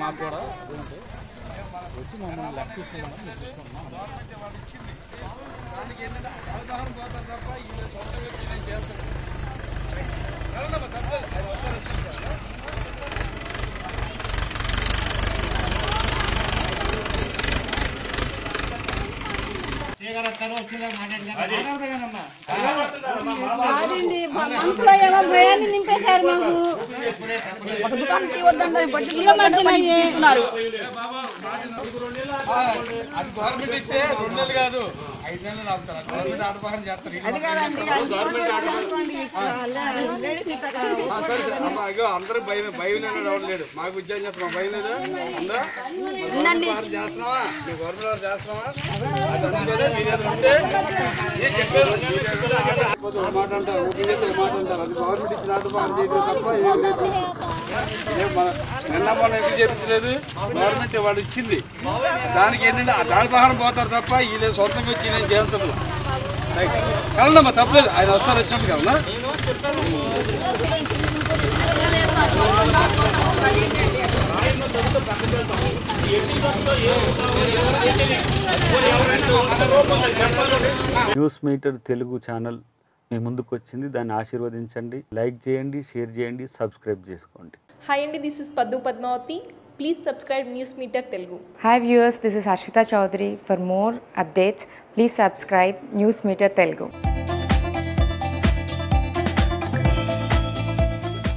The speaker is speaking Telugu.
మాకు కూడా అదేంటి వచ్చి మమ్మల్ని లెక్క తీసుకోమని మేము తీసుకుంటున్నాం కాదండి మనసులో ఏమో భయాన్ని నింపేశారు మాకు ఒక దుకాణం తీయొద్దండి బడ్జెట్లో తీసుకున్నారు అది గవర్నమెంట్ ఇస్తే రెండు నెలలు కాదు ఐదు నెలలు ఆపుతారు గవర్నమెంట్ ఆటపాకం చేస్తారు ఆ, సరే సరే అమ్మా ఇగో అందరూ భయం భయం లేని డౌట్ లేడు మాకు ఉద్యోగం చేస్తున్నాం భయం లేదా ఉందా గవర్నమెంట్ చేస్తున్నావా మేము గవర్నమెంట్ వారు చేస్తున్నావా అది అనుకోలే, మీరు ఏదో ఉంటే ఏం చెప్పారు పోతే ఒక మాట అంటారు ఓపెన్ చేస్తే ఒక మాట అంటారు అది గవర్నమెంట్ ఇచ్చిన ఆటపాకం చేయడం తప్ప ఏం లేదు. ఏం మన- నిన్న మొన్న ఎందుకు చేపించలేదు గవర్నమెంట్ వాళ్ళు ఇచ్చింది దానికి ఏంటంటే ఆ దాని ప్రకారం పోతారు తప్ప వీళ్ళు సొంతంగా వచ్చి నేను చేస్తాను కలనమ్మా తప్పలేదు ఆయన వస్తారు వచ్చినప్పుడు కలనా న్యూస్ మీటర్ తెలుగు ఛానల్ మీ ముందుకు వచ్చింది దాన్ని ఆశీర్వదించండి లైక్ చేయండి షేర్ చేయండి సబ్స్క్రైబ్ చేసుకోండి హాయ్ అండి this is Paddu Padmavathi please subscribe News Meter Telugu Hi viewers, this is Ashita Chaudhary. For more updates, please subscribe News Meter Telugu.